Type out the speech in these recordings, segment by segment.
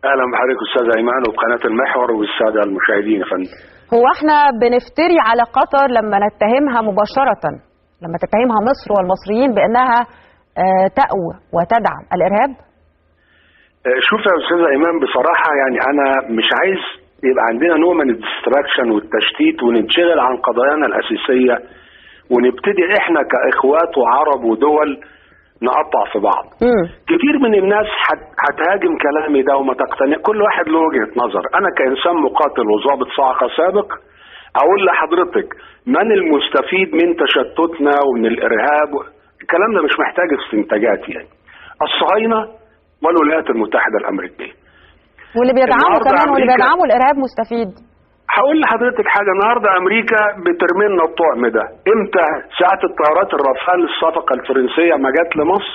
اهلا بحضرتك استاذ ايمان وبقناه المحور والساده المشاهدين يا فندم هو احنا بنفتري على قطر لما نتهمها مباشره لما تتهمها مصر والمصريين بانها آه، تأوى وتدعم الارهاب آه، شوف يا استاذ ايمان بصراحه يعني انا مش عايز يبقى عندنا نوع من الديستراكشن والتشتيت وننشغل عن قضايانا الاساسيه ونبتدي احنا كاخوات وعرب ودول نقطع في بعض مم. كتير من الناس هت- هتهاجم كلامي ده وما تقتنع كل واحد له وجهه نظر انا كانسان مقاتل وضابط صاعقه سابق اقول لحضرتك من المستفيد من تشتتنا ومن الارهاب الكلام ده مش محتاج استنتاجات يعني الصهاينه والولايات المتحده الامريكيه واللي بيدعموا النهاردة كمان واللي أمريكا- بيدعموا الارهاب مستفيد هقول لحضرتك حاجه النهارده امريكا بترمي لنا الطعم ده امتى ساعه الطيارات الرافال الصفقه الفرنسيه ما جت لمصر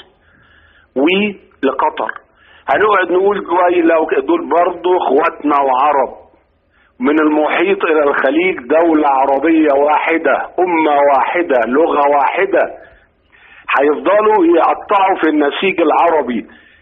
ولقطر هنقعد نقول جواي لو دول برضه اخواتنا وعرب من المحيط الى الخليج دوله عربيه واحده امه واحده لغه واحده هيفضلوا يقطعوا في النسيج العربي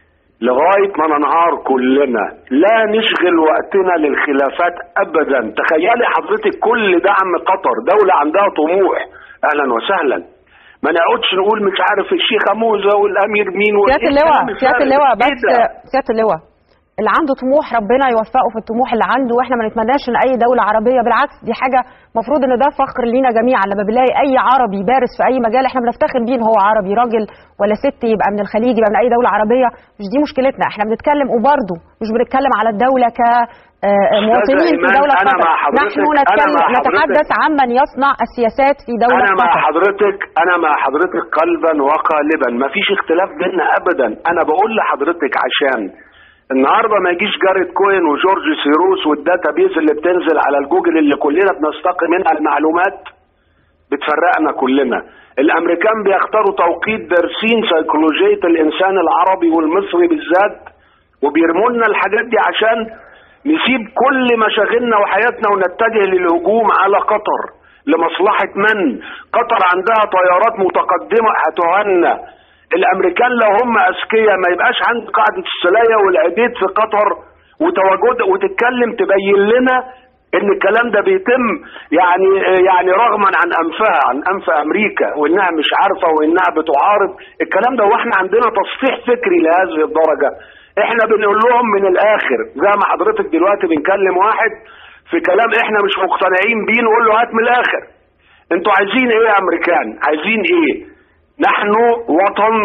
لغايه ما ننهار كلنا لا نشغل وقتنا للخلافات ابدا تخيلي حضرتك كل دعم قطر دوله عندها طموح اهلا وسهلا ما نقعدش نقول مش عارف الشيخه موزه والامير مين سياده وإيه اللواء الكلام سياده الفارغ؟ اللواء إيه بس ده؟ سياده اللواء اللي عنده طموح ربنا يوفقه في الطموح اللي عنده واحنا ما نتمناش ان اي دوله عربيه بالعكس دي حاجه المفروض ان ده فخر لينا جميعا لما بنلاقي اي عربي بارز في اي مجال احنا بنفتخر بيه ان هو عربي راجل ولا ست يبقى من الخليج يبقى من اي دوله عربيه مش دي مشكلتنا احنا بنتكلم وبرضه مش بنتكلم على الدوله ك آه، مواطنين في إيمان، دوله أنا قطر مع حضرتك- نحن أنا نتكلم مع حضرتك. نتحدث عمن يصنع السياسات في دوله انا مع قطر حضرتك انا مع حضرتك قلبا وقالبا مفيش اختلاف بيننا ابدا انا بقول لحضرتك عشان النهارده ما يجيش جاريت كوين وجورج سيروس والداتا بيز اللي بتنزل على الجوجل اللي كلنا بنستقي منها المعلومات بتفرقنا كلنا الامريكان بيختاروا توقيت دارسين سيكولوجيه الانسان العربي والمصري بالذات وبيرموا لنا الحاجات دي عشان نسيب كل مشاغلنا وحياتنا ونتجه للهجوم على قطر لمصلحة من قطر عندها طيارات متقدمة هتهنى الامريكان لو هم اذكياء ما يبقاش عند قاعدة السلاية والعبيد في قطر وتواجد وتتكلم تبين لنا ان الكلام ده بيتم يعني يعني رغما عن انفها عن انف امريكا وانها مش عارفه وانها بتعارض الكلام ده واحنا عندنا تصحيح فكري لهذه الدرجه احنا بنقول لهم من الاخر زي ما حضرتك دلوقتي بنكلم واحد في كلام احنا مش مقتنعين بيه نقول له هات من الاخر انتوا عايزين ايه يا امريكان عايزين ايه نحن وطن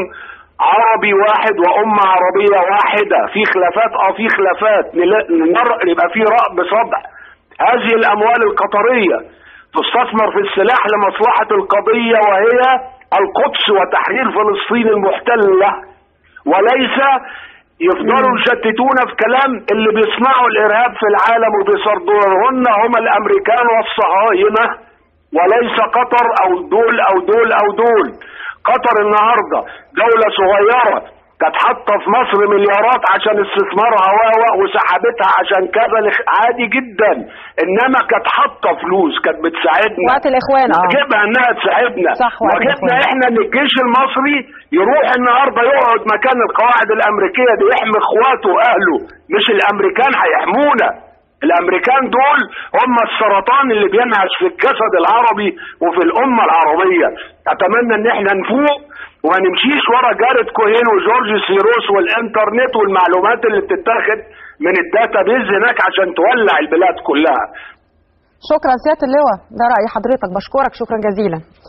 عربي واحد وأمة عربية واحدة في خلافات اه في خلافات نلا- نر- يبقى في رأب صدع هذه الأموال القطرية تستثمر في السلاح لمصلحة القضية وهي القدس وتحرير فلسطين المحتلة وليس يفضلوا يشتتونا في كلام اللي بيصنعوا الإرهاب في العالم وبيصدرهن هم الأمريكان والصهاينة وليس قطر او دول او دول او دول قطر النهارده دوله صغيره كانت حاطه في مصر مليارات عشان استثمارها و و وسحبتها عشان كذا لخ- عادي جدا انما كانت حاطه فلوس كانت بتساعدنا وقت الإخوان، آه. واجبها انها تساعدنا صح، وقت واجبنا الإخوان. احنا ان الجيش المصري يروح النهارده يقعد مكان القواعد الامريكيه دي يحمي اخواته واهله مش الامريكان هيحمونا الامريكان دول هم السرطان اللي بينعش في الجسد العربي وفي الامه العربيه اتمنى ان احنا نفوق وما نمشيش ورا جارد كوهين وجورج سيروس والانترنت والمعلومات اللي بتتاخد من الداتا بيز هناك عشان تولع البلاد كلها شكرا سياده اللواء ده راي حضرتك بشكرك شكرا جزيلا